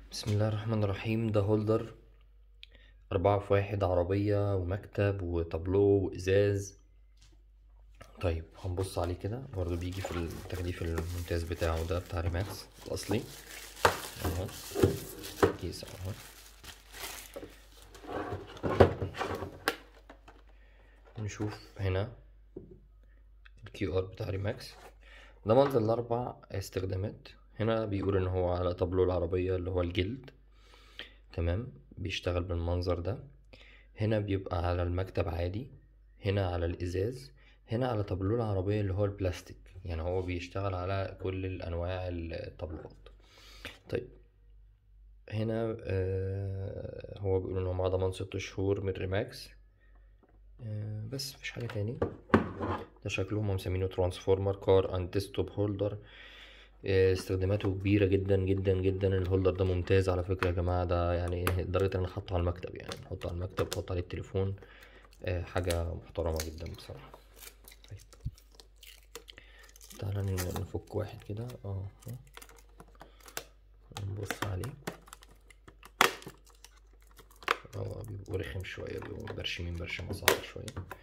بسم الله الرحمن الرحيم ده هولدر أربعة في واحد عربية ومكتب وتابلو وإزاز طيب هنبص عليه كده برضه بيجي في التغليف الممتاز بتاعه ده بتاع ريماكس الأصلي أهو كيس أهو نشوف هنا الكيو ار بتاع ريماكس ده منظر الأربع استخدامات هنا بيقول إن هو على تابلو العربية اللي هو الجلد تمام بيشتغل بالمنظر ده هنا بيبقى على المكتب عادي هنا على الإزاز هنا على تابلو العربية اللي هو البلاستيك يعني هو بيشتغل على كل الأنواع التابلوهات طيب هنا آه هو بيقول إن هو معاه ضمان ست شهور من ريماكس آه بس مفيش حاجة تاني ده شكله هما مسمينه ترانسفورمر كار اند ديسكتوب هولدر استخداماته كبيرة جدا جدا جدا الهولدر ده ممتاز على فكرة يا جماعة ده يعني لدرجة ان انا حاطه على المكتب يعني نحطه على المكتب نحط عليه التليفون آه، حاجة محترمة جدا بصراحة طيب تعالى ن- نفك واحد كده اه أهو. نبص عليه اه بيبقوا رخم شوية بيبقوا برشمين برشمة صعبة شوية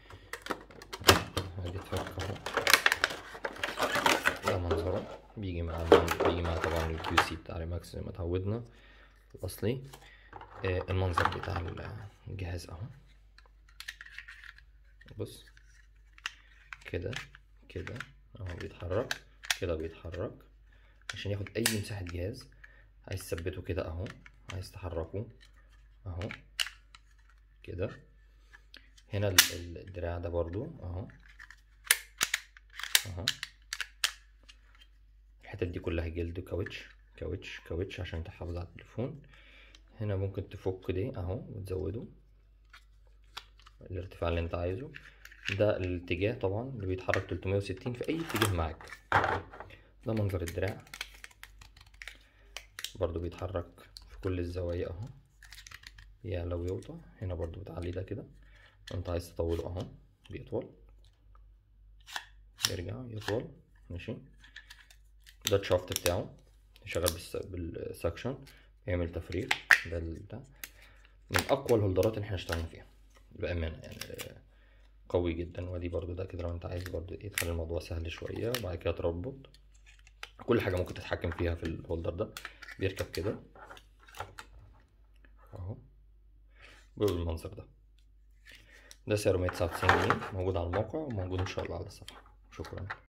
ادي اتفك اهو ده منظره بيجي مع بيجي مع طبعا الكيو سي بتاع ريماكس زي ما اتعودنا الاصلي آه، المنظر بتاع الجهاز اهو بص كده كده اهو بيتحرك كده بيتحرك عشان ياخد اي مساحة جهاز عايز تثبته كده اهو عايز تحركه اهو كده هنا ال- ال- الدراع ده برضو اهو اهو الحتت دي كلها جلد كاوتش كاوتش كاوتش عشان تحافظ على التليفون هنا ممكن تفك دي اهو وتزوده الارتفاع اللي انت عايزه ده الاتجاه طبعا اللي بيتحرك 360 في اي اتجاه معاك ده منظر الدراع برضو بيتحرك في كل الزوايا اهو يعلى ويوطى هنا برضو بتعلي ده كده انت عايز تطوله اهو بيطول يرجع يطول ماشي ده الشافت بتاعه شغال بالس- بالسكشن بيعمل تفريغ ده ال- ده من اقوى الهولدرات اللي احنا اشتغلنا فيها بامانه يعني آه، قوي جدا وادي برضو ده كده لو انت عايز برضو ايه تخلي الموضوع سهل شويه وبعد كده تربط كل حاجه ممكن تتحكم فيها في الهولدر ده بيركب كده اهو بالمنظر ده ده سعره 199 جنيه موجود على الموقع وموجود ان شاء الله على الصفحه شكرا